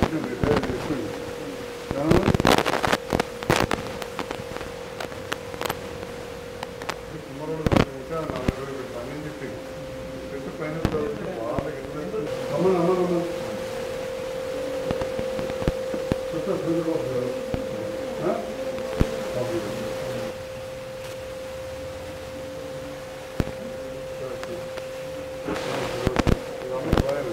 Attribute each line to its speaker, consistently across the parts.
Speaker 1: Retire చేసింది కానీ కుమారుడు ఇంకా నాలుగు రోజులు పెట్టాను అని చెప్పి పెట్టి పైన చదివితే వాళ్ళకి ఎట్లా అమ్మ అమ్మ అమ్మ చూస్తా చంద్రబాబు గారు ఆ? బాబు గారు. ఇవన్నీ బాగానే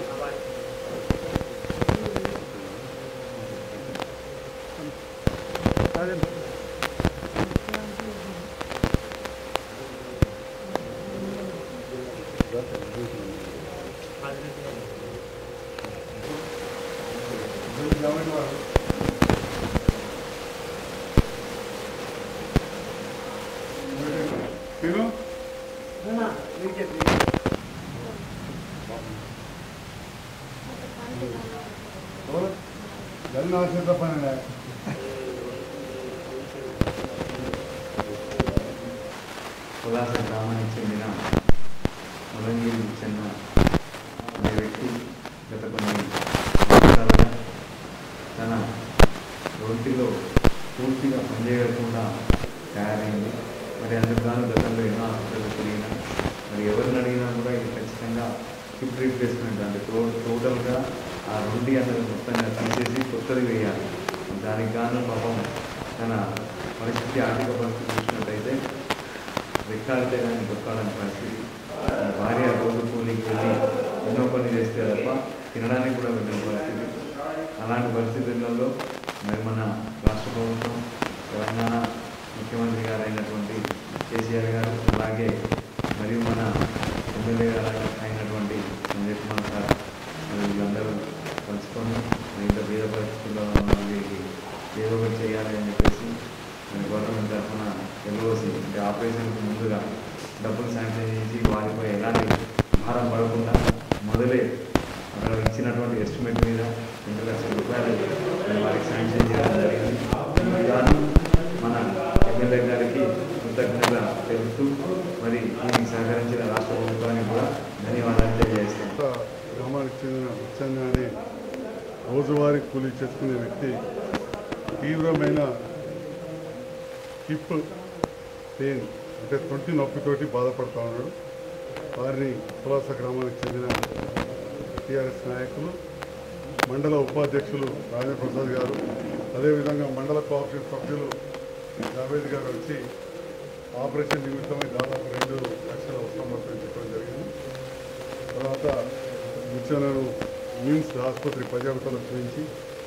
Speaker 1: తిను జన్ ఆశ్రిత పని
Speaker 2: పులాస గ్రామానికి చెందిన ములంగిరి చెందిన అనే వ్యక్తి గత కొన్ని సంవత్సరాలుగా తన ఒంటిలో పూర్తిగా పనిచేయకుండా తయారైంది మరి అందుకు గాను గతంలో ఎన్నో హాస్పిటల్ తిరిగిన మరి ఎవరిని అడిగినా కూడా ఇది ఖచ్చితంగా హిప్ రీప్లేస్మెంట్ అంటే టో టోటల్గా ఆ రొంటి అన్నది మొత్తంగా తీసేసి కొత్తది వేయాలి దానికి గాను పాపం తన పరిస్థితి ఆర్థిక పరిస్థితి చూసినట్టయితే రెక్కాడితే కానీ దొక్కాలని పరిస్థితి భార్య రోజు కూలికి వెళ్ళి ఎన్నో పని చేస్తే తప్ప తినడానికి కూడా వెళ్ళిన పరిస్థితి అలాంటి పరిస్థితులలో మరి మన రాష్ట్ర ప్రభుత్వం తెలంగాణ ముఖ్యమంత్రి గారు అయినటువంటి కేసీఆర్ గారు అలాగే మరియు మన ఎమ్మెల్యే గారు అయినటువంటి సంజయ్ కుమార్ సార్ మరి వీళ్ళందరూ పంచుకొని మరి ఇంత పేద పరిస్థితుల్లో ఉన్న వాళ్ళకి ఏదో ఒకటి చేయాలి అని చెప్పేసి మరి గవర్నమెంట్ తరఫున ఎల్ఓసి అంటే ఆపరేషన్కి ముందుగా డబ్బులు శాంక్షన్ చేసి వారిపై ఎలాంటి భారం పడకుండా మొదలే అక్కడ ఇచ్చినటువంటి ఎస్టిమేట్ మీద రెండు లక్షల రూపాయలు మరి వారికి శాంక్షన్ చేయడం జరిగింది ఈ విధానం మన ఎమ్మెల్యే గారికి కృతజ్ఞత తెలుపుతూ మరి దీనికి సహకరించిన రాష్ట్ర ప్రభుత్వానికి కూడా ధన్యవాదాలు తెలియజేస్తాం
Speaker 1: కొత్త గ్రామానికి చెందిన బుచ్చన్న అనే రోజువారీ కూలీ చేసుకునే వ్యక్తి తీవ్రమైన హిప్ పెయిన్ అంటే తొంటి నొప్పితోటి బాధపడుతూ ఉన్నాడు వారిని పులాస గ్రామానికి చెందిన టీఆర్ఎస్ నాయకులు మండల ఉపాధ్యక్షులు రాజప్రసాద్ గారు అదేవిధంగా మండల కోఆపరేటివ్ సభ్యులు జావేద్ గారు వచ్చి ఆపరేషన్ నిమిత్తమై దాదాపు రెండు లక్షల అవసరం పడుతుందని చెప్పడం జరిగింది తర్వాత ముచ్చనను మిమ్స్ ఆసుపత్రి ప్రజాపతలో చూపించి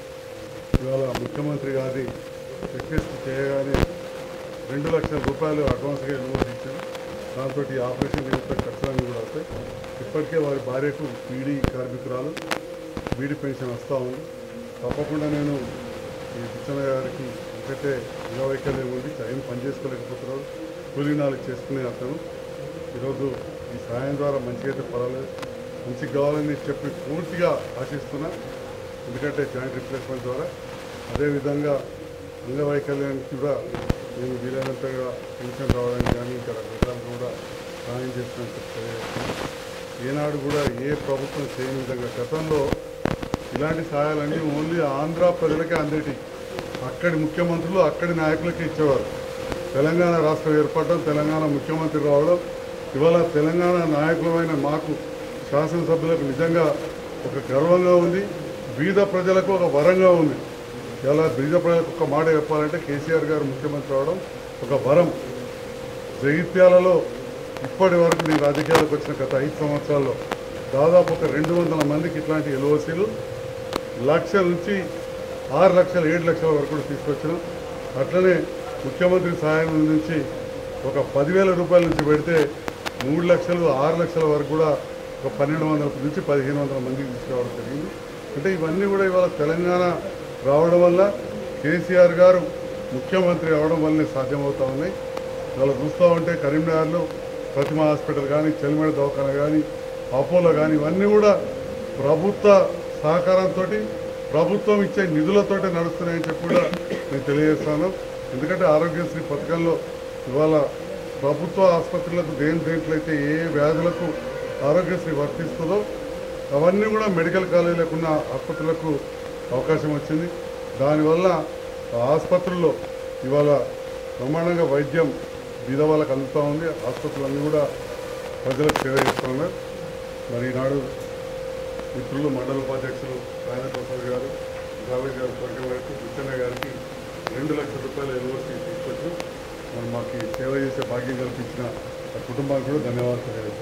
Speaker 1: ఇవాళ ముఖ్యమంత్రి గారి రిక్వెస్ట్ చేయగానే రెండు లక్షల రూపాయలు అడ్వాన్స్గా ఇన్వోస్ ఇచ్చారు దాంతో ఈ ఆపరేషన్ నిమిత్తం ఖర్చులన్నీ కూడా వస్తాయి ఇప్పటికే వారి భార్యకు పీడీ కార్మికురాలు బీడీ పెన్షన్ వస్తూ ఉంది తప్పకుండా నేను ఈ బుచ్చన్న గారికి ఒకటే అంగవైకల్యం ఉంది టైం పని చేసుకోలేకపోతున్నారు కూలీనాలు చేసుకునే అతను ఈరోజు ఈ సాయం ద్వారా మంచిగా అయితే పర్వాలేదు మంచిగా కావాలని చెప్పి పూర్తిగా ఆశిస్తున్నా ఎందుకంటే జాయింట్ రిప్లేస్మెంట్ ద్వారా అదేవిధంగా అంగవైకల్యానికి కూడా నేను వీలైనంతగా పెన్షన్ రావడానికి కానీ ఇంకా రకరకాలు కూడా సహాయం చేస్తున్నట్టు తెలియజేస్తున్నాను ఏనాడు కూడా ఏ ప్రభుత్వం చేయని విధంగా గతంలో ఇలాంటి సహాయాలన్నీ ఓన్లీ ఆంధ్ర ప్రజలకే అందేటి అక్కడి ముఖ్యమంత్రులు అక్కడి నాయకులకే ఇచ్చేవారు తెలంగాణ రాష్ట్రం ఏర్పడడం తెలంగాణ ముఖ్యమంత్రి రావడం ఇవాళ తెలంగాణ నాయకులమైన మాకు శాసనసభ్యులకు నిజంగా ఒక గర్వంగా ఉంది బీద ప్రజలకు ఒక వరంగా ఉంది ఇలా బీద ప్రజలకు ఒక మాట చెప్పాలంటే కేసీఆర్ గారు ముఖ్యమంత్రి అవడం ఒక వరం జగిత్యాలలో ఇప్పటి వరకు నేను రాజకీయాలకు వచ్చిన గత ఐదు సంవత్సరాల్లో దాదాపు ఒక రెండు వందల మందికి ఇట్లాంటి ఎల్ఓసీలు లక్ష నుంచి ఆరు లక్షలు ఏడు లక్షల వరకు కూడా తీసుకొచ్చినాం అట్లనే ముఖ్యమంత్రి సహాయం నుంచి ఒక పదివేల రూపాయల నుంచి పెడితే మూడు లక్షలు ఆరు లక్షల వరకు కూడా ఒక పన్నెండు వందల నుంచి పదిహేను వందల మందికి తీసుకురావడం జరిగింది అంటే ఇవన్నీ కూడా ఇవాళ తెలంగాణ రావడం వల్ల కేసీఆర్ గారు ముఖ్యమంత్రి అవడం వల్లనే సాధ్యమవుతా ఉన్నాయి ఇవాళ చూస్తూ ఉంటే కరీంనగర్లో ప్రతిమ హాస్పిటల్ కానీ చెల్లిమెడ దవాఖాన కానీ అపోలో కానీ ఇవన్నీ కూడా ప్రభుత్వ సహకారంతో ప్రభుత్వం ఇచ్చే నిధులతోటే నడుస్తున్నాయని చెప్పి కూడా నేను తెలియజేస్తాను ఎందుకంటే ఆరోగ్యశ్రీ పథకంలో ఇవాళ ప్రభుత్వ ఆసుపత్రులకు దేని దేంట్లయితే ఏ వ్యాధులకు ఆరోగ్యశ్రీ వర్తిస్తుందో అవన్నీ కూడా మెడికల్ కాలేజీలకు ఉన్న ఆసుపత్రులకు అవకాశం వచ్చింది దానివల్ల ఆ ఆసుపత్రుల్లో ఇవాళ బ్రహ్మాండంగా వైద్యం బీద వాళ్ళకి అందుతూ ఉంది ఆసుపత్రులన్నీ కూడా ప్రజలకు సేవ చేస్తూ ఉన్నారు మరి ఈనాడు మిత్రులు మండల ఉపాధ్యక్షులు రాజేంద్ర ప్రసాద్ గారు జావేద్ గారు కోరిక మేరకు బుచ్చన్న గారికి రెండు లక్షల రూపాయల యూనివర్సిటీ తీసుకొచ్చి మరి మాకు ఈ సేవ చేసే భాగ్యం కల్పించిన ఆ కుటుంబానికి కూడా ధన్యవాదాలు తెలియజేస్తున్నాను